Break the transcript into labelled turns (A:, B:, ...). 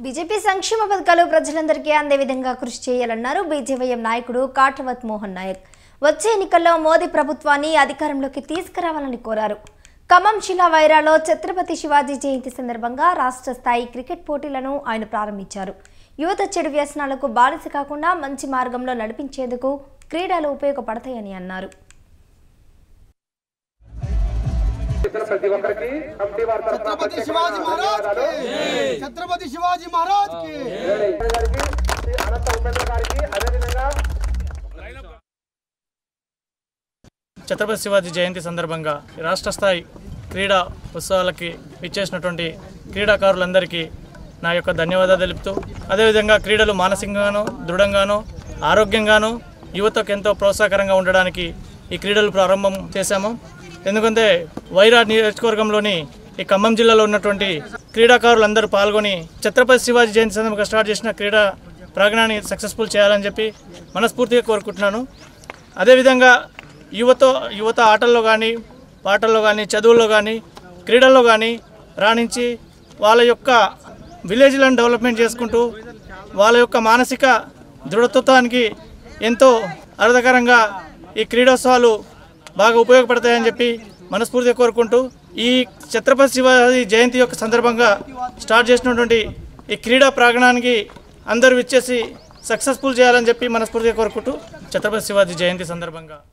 A: BJP సంక్షేమ పథకాలు ప్రజలందరికీ అందే విధంగా కృషి చేయాలన్నారు బీజేవైఎం నాయకుడు కాటవత్ మోహన్ నాయక్ వచ్చే ఎన్నికల్లో మోదీ ప్రభుత్వాన్ని అధికారంలోకి తీసుకురావాలని కోరారు ఖమ్మం జిల్లా వైరాలో ఛత్రపతి శివాజీ జయంతి సందర్భంగా రాష్ట్ర స్థాయి క్రికెట్ పోటీలను ఆయన ప్రారంభించారు యువత చెడు వ్యసనాలకు బానిస కాకుండా మంచి మార్గంలో నడిపించేందుకు క్రీడలు ఉపయోగపడతాయని అన్నారు
B: ప్రతి ఒక్కరికి కమిటీ వారి తరఫున
C: छत्रपति शिवाजी महाराज की छत्रपति शिवाजी महाराज की
B: గారికి శ్రీ అనంత ఉపేంద్ర గారికి అదేవిధంగా
D: ఛత్రపతి శివాజీ జయంతి సందర్భంగా రాష్ట్ర స్థాయి క్రీడా ఉత్సవాలకి ఇచ్చేసినటువంటి క్రీడాకారులందరికీ నా యొక్క ధన్యవాదాలు తెలుపుతూ అదేవిధంగా క్రీడలు మానసికంగాను దృఢంగాను ఆరోగ్యంగాను యువతకు ఎంతో ప్రోత్సాహకరంగా ఉండడానికి ఈ క్రీడలు ప్రారంభం చేశాము ఎందుకంటే వైరా నియోజకవర్గంలోని ఈ ఖమ్మం జిల్లాలో ఉన్నటువంటి క్రీడాకారులందరూ పాల్గొని ఛత్రపతి శివాజీ జయంతి సందర్భంగా స్టార్ట్ చేసిన క్రీడా ప్రాంగణాన్ని సక్సెస్ఫుల్ చేయాలని చెప్పి మనస్ఫూర్తిగా కోరుకుంటున్నాను అదేవిధంగా యువత యువత ఆటల్లో కానీ పాటల్లో కానీ చదువుల్లో కానీ క్రీడల్లో కానీ రాణించి వాళ్ళ యొక్క విలేజ్లను డెవలప్మెంట్ చేసుకుంటూ వాళ్ళ యొక్క మానసిక దృఢత్వానికి ఎంతో అర్థకరంగా ఈ క్రీడోత్సవాలు బాగా ఉపయోగపడతాయని చెప్పి మనస్ఫూర్తిగా కోరుకుంటూ ఈ ఛత్రపతి శివాజీ జయంతి యొక్క సందర్భంగా స్టార్ట్ చేసినటువంటి ఈ క్రీడా ప్రాంగణానికి అందరూ ఇచ్చేసి సక్సెస్ఫుల్ చేయాలని చెప్పి మనస్ఫూర్తిగా కోరుకుంటూ ఛత్రపతి శివాజీ జయంతి సందర్భంగా